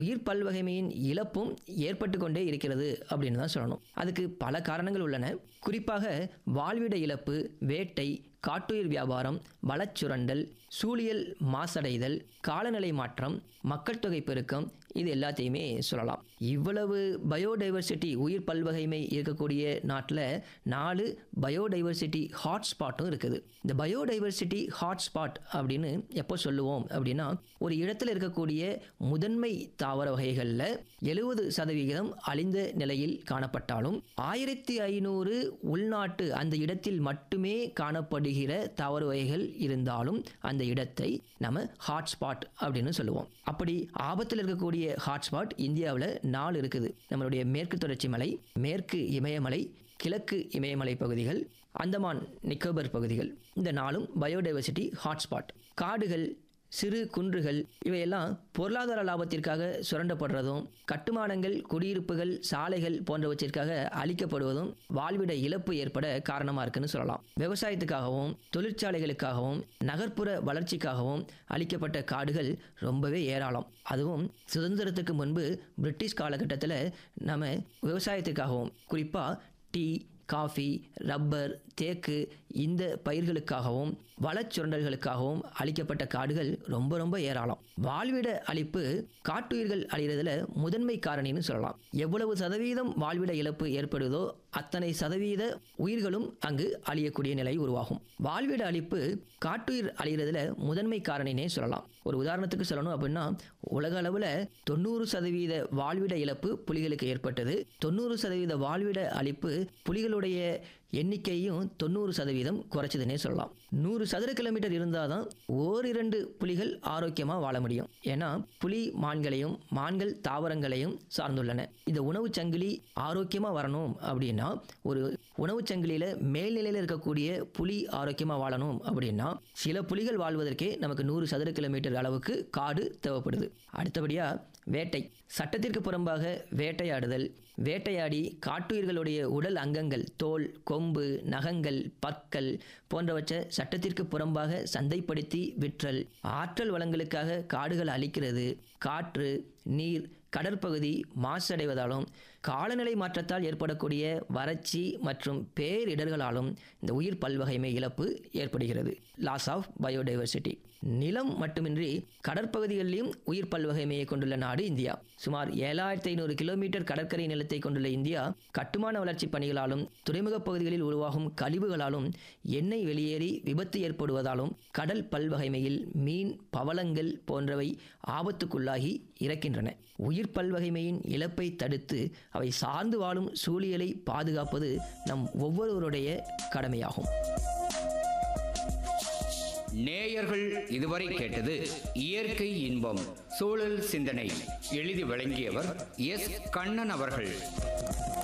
உயிர் பல்வகைமையின் இழப்பும் ஏற்பட்டு கொண்டே இருக்கிறது அப்படின்னு தான் சொல்லணும் அதுக்கு பல காரணங்கள் உள்ளன குறிப்பாக வாழ்விட இழப்பு வேட்டை காட்டுயிர் வியாபாரம் வளச்சுரண்டல் சூழியல் மாசடைதல் காலநிலை மாற்றம் மக்கள் தொகை பெருக்கம் இது எல்லாத்தையுமே சொல்லலாம் இவ்வளவு பயோடைவர்சிட்டி உயிர் பல்வகைமை இருக்கக்கூடிய நாட்டில் நாலு பயோடைவர்சிட்டி ஹாட்ஸ்பாட்டும் இருக்குது இந்த பயோடைவர்சிட்டி ஹாட்ஸ்பாட் அப்படின்னு எப்போ சொல்லுவோம் அப்படின்னா ஒரு இடத்துல இருக்கக்கூடிய முதன்மை தாவர வகைகளில் எழுபது சதவிகிதம் அழிந்த நிலையில் காணப்பட்டாலும் ஆயிரத்தி ஐநூறு உள்நாட்டு அந்த இடத்தில் மட்டுமே காணப்படுகிற தாவர வகைகள் இருந்தாலும் அந்த இடத்தை நம்ம ஹாட்ஸ்பாட் அப்படின்னு சொல்லுவோம் அப்படி ஆபத்தில் இருக்கக்கூடிய ஹாட்ஸ்பாட் இந்தியாவில் நாலு இருக்குது நம்மளுடைய மேற்கு தொடர்ச்சி மலை மேற்கு இமயமலை கிழக்கு இமயமலை பகுதிகள் அந்தமான் நிக்கோபர் பகுதிகள் இந்த நாளும் பயோடைவர்சிட்டி ஹாட்ஸ்பாட் காடுகள் சிறு குன்றுகள் இவையெல்லாம் பொருளாதார லாபத்திற்காக சுரண்டப்படுறதும் கட்டுமானங்கள் குடியிருப்புகள் சாலைகள் போன்றவற்றிற்காக அழிக்கப்படுவதும் வாழ்விட இழப்பு ஏற்பட காரணமாக இருக்குன்னு சொல்லலாம் விவசாயத்துக்காகவும் தொழிற்சாலைகளுக்காகவும் நகர்ப்புற வளர்ச்சிக்காகவும் அளிக்கப்பட்ட காடுகள் ரொம்பவே ஏராளம் அதுவும் சுதந்திரத்துக்கு முன்பு பிரிட்டிஷ் காலகட்டத்தில் நம்ம விவசாயத்துக்காகவும் குறிப்பாக டீ காஃபி ரப்பர் தேக்கு இந்த பயிர்களுக்காகவும் வளச்சுரண்டல்களுக்காகவும் அளிக்கப்பட்ட காடுகள் ரொம்ப ரொம்ப ஏராளம் வாழ்விட அழிப்பு காட்டுயிர்கள் அழிகிறதுல முதன்மை காரணின்னு சொல்லலாம் எவ்வளவு சதவீதம் வாழ்விட இழப்பு ஏற்படுதோ அத்தனை சதவீத உயிர்களும் அங்கு அழியக்கூடிய நிலை உருவாகும் வாழ்விட அழிப்பு காட்டுயிர் அழிகிறதுல முதன்மை காரணினே சொல்லலாம் ஒரு உதாரணத்துக்கு சொல்லணும் அப்படின்னா உலக அளவில் தொண்ணூறு சதவீத வாழ்விட இழப்பு புலிகளுக்கு ஏற்பட்டது தொண்ணூறு சதவீத வாழ்விட அழிப்பு புலிகளுடைய எண்ணிக்கையும் தொண்ணூறு சதவீதம் குறைச்சதுன்னே சொல்லலாம் நூறு சதுர கிலோமீட்டர் இருந்தால் தான் ஓரிரண்டு புலிகள் ஆரோக்கியமாக வாழ முடியும் ஏன்னா புலி மான்களையும் மான்கள் தாவரங்களையும் சார்ந்துள்ளன இந்த உணவுச் சங்கிலி ஆரோக்கியமாக வரணும் அப்படின்னா ஒரு உணவுச் சங்கிலியில் மேல்நிலையில் இருக்கக்கூடிய புலி ஆரோக்கியமாக வாழணும் அப்படின்னா சில புலிகள் வாழ்வதற்கே நமக்கு நூறு சதுர கிலோமீட்டர் அளவுக்கு காடு தேவைப்படுது அடுத்தபடியாக வேட்டை சட்டத்திற்கு புறம்பாக வேட்டையாடுதல் வேட்டையாடி காட்டுயிர்களுடைய உடல் அங்கங்கள் தோல் கொம்பு நகங்கள் பற்கள் போன்றவற்றை சட்டத்திற்கு புறம்பாக சந்தைப்படுத்தி விற்றல் ஆற்றல் வளங்களுக்காக காடுகள் அழிக்கிறது காற்று நீர் கடற்பகுதி மாசடைவதாலும் காலநிலை மாற்றத்தால் ஏற்படக்கூடிய வறட்சி மற்றும் பேரிடர்களாலும் இந்த உயிர் பல்வகைமை இழப்பு ஏற்படுகிறது லாஸ் ஆஃப் பயோடைவர்சிட்டி நிலம் மட்டுமின்றி கடற்பகுதிகளிலும் உயிர் பல்வகைமையை கொண்டுள்ள நாடு இந்தியா சுமார் ஏழாயிரத்தி ஐநூறு கிலோமீட்டர் கடற்கரை நிலத்தை கொண்டுள்ள இந்தியா கட்டுமான வளர்ச்சி பணிகளாலும் துறைமுகப் பகுதிகளில் உருவாகும் கழிவுகளாலும் எண்ணெய் வெளியேறி விபத்து ஏற்படுவதாலும் கடல் பல்வகைமையில் மீன் பவளங்கள் போன்றவை ஆபத்துக்குள்ளாகி இறக்கின்றன உயிர் பல்வகைமையின் இழப்பை தடுத்து அவை சார்ந்து வாழும் சூழியலை பாதுகாப்பது நம் ஒவ்வொருவருடைய கடமையாகும் நேயர்கள் இதுவரை கேட்டது இயற்கை இன்பம் சூழல் சிந்தனை எழுதி வழங்கியவர் எஸ் கண்ணன் அவர்கள்